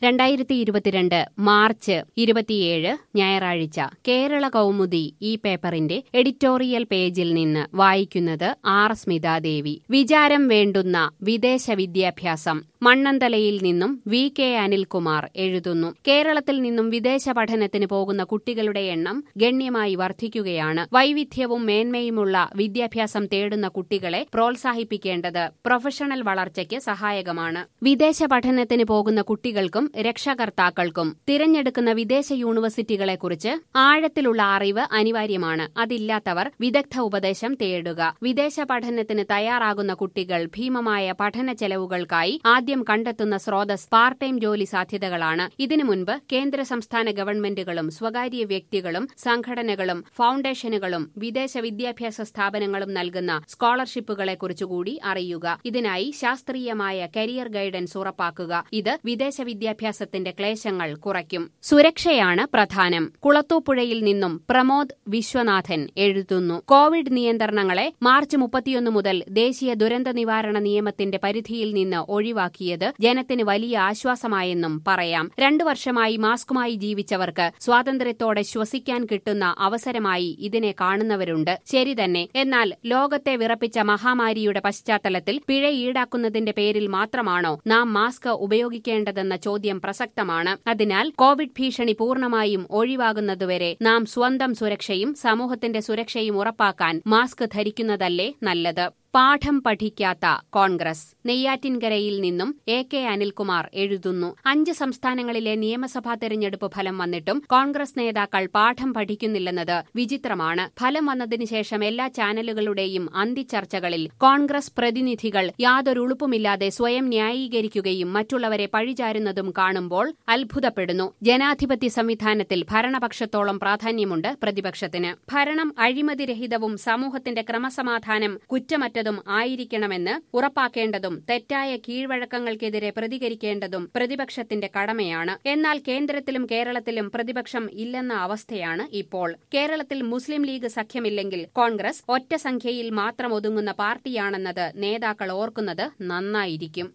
രണ്ടായിരത്തി ഇരുപത്തിരണ്ട് മാർച്ച് ഇരുപത്തിയേഴ് ഞായറാഴ്ച കേരള കൗമുദി ഈ പേപ്പറിന്റെ എഡിറ്റോറിയൽ പേജിൽ നിന്ന് വായിക്കുന്നത് ആർ സ്മിതാദേവി വിചാരം വേണ്ടുന്ന വിദേശ വിദ്യാഭ്യാസം മണ്ണന്തലയിൽ നിന്നും വി കെ അനിൽകുമാർ എഴുതുന്നു കേരളത്തിൽ നിന്നും വിദേശ പഠനത്തിന് പോകുന്ന കുട്ടികളുടെ എണ്ണം ഗണ്യമായി വർദ്ധിക്കുകയാണ് വൈവിധ്യവും മേന്മയുമുള്ള വിദ്യാഭ്യാസം തേടുന്ന കുട്ടികളെ പ്രോത്സാഹിപ്പിക്കേണ്ടത് പ്രൊഫഷണൽ വളർച്ചയ്ക്ക് സഹായകമാണ് വിദേശ പഠനത്തിന് പോകുന്ന കുട്ടികൾക്കും രക്ഷകർത്താക്കൾക്കും തിരഞ്ഞെടുക്കുന്ന വിദേശ യൂണിവേഴ്സിറ്റികളെക്കുറിച്ച് ആഴത്തിലുള്ള അറിവ് അനിവാര്യമാണ് അതില്ലാത്തവർ വിദഗ്ധ ഉപദേശം തേടുക വിദേശ പഠനത്തിന് തയ്യാറാകുന്ന കുട്ടികൾ ഭീമമായ പഠന ചെലവുകൾക്കായി ആദ്യം കണ്ടെത്തുന്ന സ്രോതസ് പാർട്ട് ടൈം ജോലി സാധ്യതകളാണ് ഇതിനു മുൻപ് കേന്ദ്ര സംസ്ഥാന ഗവൺമെന്റുകളും സ്വകാര്യ വ്യക്തികളും സംഘടനകളും ഫൌണ്ടേഷനുകളും വിദേശ വിദ്യാഭ്യാസ സ്ഥാപനങ്ങളും നൽകുന്ന സ്കോളർഷിപ്പുകളെക്കുറിച്ചുകൂടി അറിയുക ഇതിനായി ശാസ്ത്രീയമായ കരിയർ ഗൈഡൻസ് ഉറപ്പാക്കുക ഇത് വിദേശ വിദ്യാഭ്യാസത്തിന്റെ ക്ലേശങ്ങൾ കുറയ്ക്കും സുരക്ഷയാണ് പ്രധാനം കുളത്തൂപ്പുഴയിൽ നിന്നും പ്രമോദ് വിശ്വനാഥൻ എഴുതുന്നു കോവിഡ് നിയന്ത്രണങ്ങളെ മാർച്ച് മുപ്പത്തിയൊന്ന് മുതൽ ദേശീയ ദുരന്ത നിവാരണ നിയമത്തിന്റെ പരിധിയിൽ നിന്ന് ഒഴിവാക്കിയത് ജനത്തിന് വലിയ ആശ്വാസമായെന്നും പറയാം രണ്ടു വർഷമായി മാസ്കുമായി ജീവിച്ചവർക്ക് സ്വാതന്ത്ര്യത്തോടെ ശ്വസിക്കാൻ കിട്ടുന്ന അവസരമായി ഇതിനെ കാണുന്നവരുണ്ട് ശരി തന്നെ എന്നാൽ ലോകത്തെ വിറപ്പിച്ച മഹാമാരിയുടെ പശ്ചാത്തലത്തിൽ പിഴ ഈടാക്കുന്നതിന്റെ പേരിൽ മാത്രമാണോ നാം മാസ്ക് ഉപയോഗിക്കേണ്ടതെന്ന ചോദ്യം പ്രസക്തമാണ് അതിനാൽ കോവിഡ് ഭീഷണി പൂർണ്ണമായും ഒഴിവാകുന്നതുവരെ നാം സ്വന്തം സുരക്ഷയും സമൂഹത്തിന്റെ സുരക്ഷയും ഉറപ്പാക്കാൻ മാസ്ക് ധരിക്കുന്നതല്ലേ നല്ലത് പാഠം പഠിക്കാത്ത കോൺഗ്രസ് നെയ്യാറ്റിൻകരയിൽ നിന്നും എ കെ അനിൽകുമാർ എഴുതുന്നു അഞ്ച് സംസ്ഥാനങ്ങളിലെ നിയമസഭാ തെരഞ്ഞെടുപ്പ് ഫലം വന്നിട്ടും കോൺഗ്രസ് നേതാക്കൾ പാഠം പഠിക്കുന്നില്ലെന്നത് വിചിത്രമാണ് ഫലം വന്നതിനു ശേഷം എല്ലാ ചാനലുകളുടെയും അന്തിച്ചർച്ചകളിൽ കോൺഗ്രസ് പ്രതിനിധികൾ യാതൊരുളുപ്പുമില്ലാതെ സ്വയം ന്യായീകരിക്കുകയും മറ്റുള്ളവരെ പഴിചാരുന്നതും കാണുമ്പോൾ അത്ഭുതപ്പെടുന്നു ജനാധിപത്യ സംവിധാനത്തിൽ ഭരണപക്ഷത്തോളം പ്രാധാന്യമുണ്ട് പ്രതിപക്ഷത്തിന് ഭരണം അഴിമതിരഹിതവും സമൂഹത്തിന്റെ ക്രമസമാധാനം കുറ്റമറ്റ ും ആയിരിക്കണമെന്ന് ഉറപ്പാക്കേണ്ടതും തെറ്റായ കീഴ്വഴക്കങ്ങൾക്കെതിരെ പ്രതികരിക്കേണ്ടതും പ്രതിപക്ഷത്തിന്റെ കടമയാണ് എന്നാൽ കേന്ദ്രത്തിലും കേരളത്തിലും പ്രതിപക്ഷം ഇല്ലെന്ന അവസ്ഥയാണ് ഇപ്പോൾ കേരളത്തിൽ മുസ്ലിം ലീഗ് സഖ്യമില്ലെങ്കിൽ കോൺഗ്രസ് ഒറ്റ സംഖ്യയിൽ മാത്രം ഒതുങ്ങുന്ന പാർട്ടിയാണെന്നത് നേതാക്കൾ ഓർക്കുന്നത് നന്നായിരിക്കും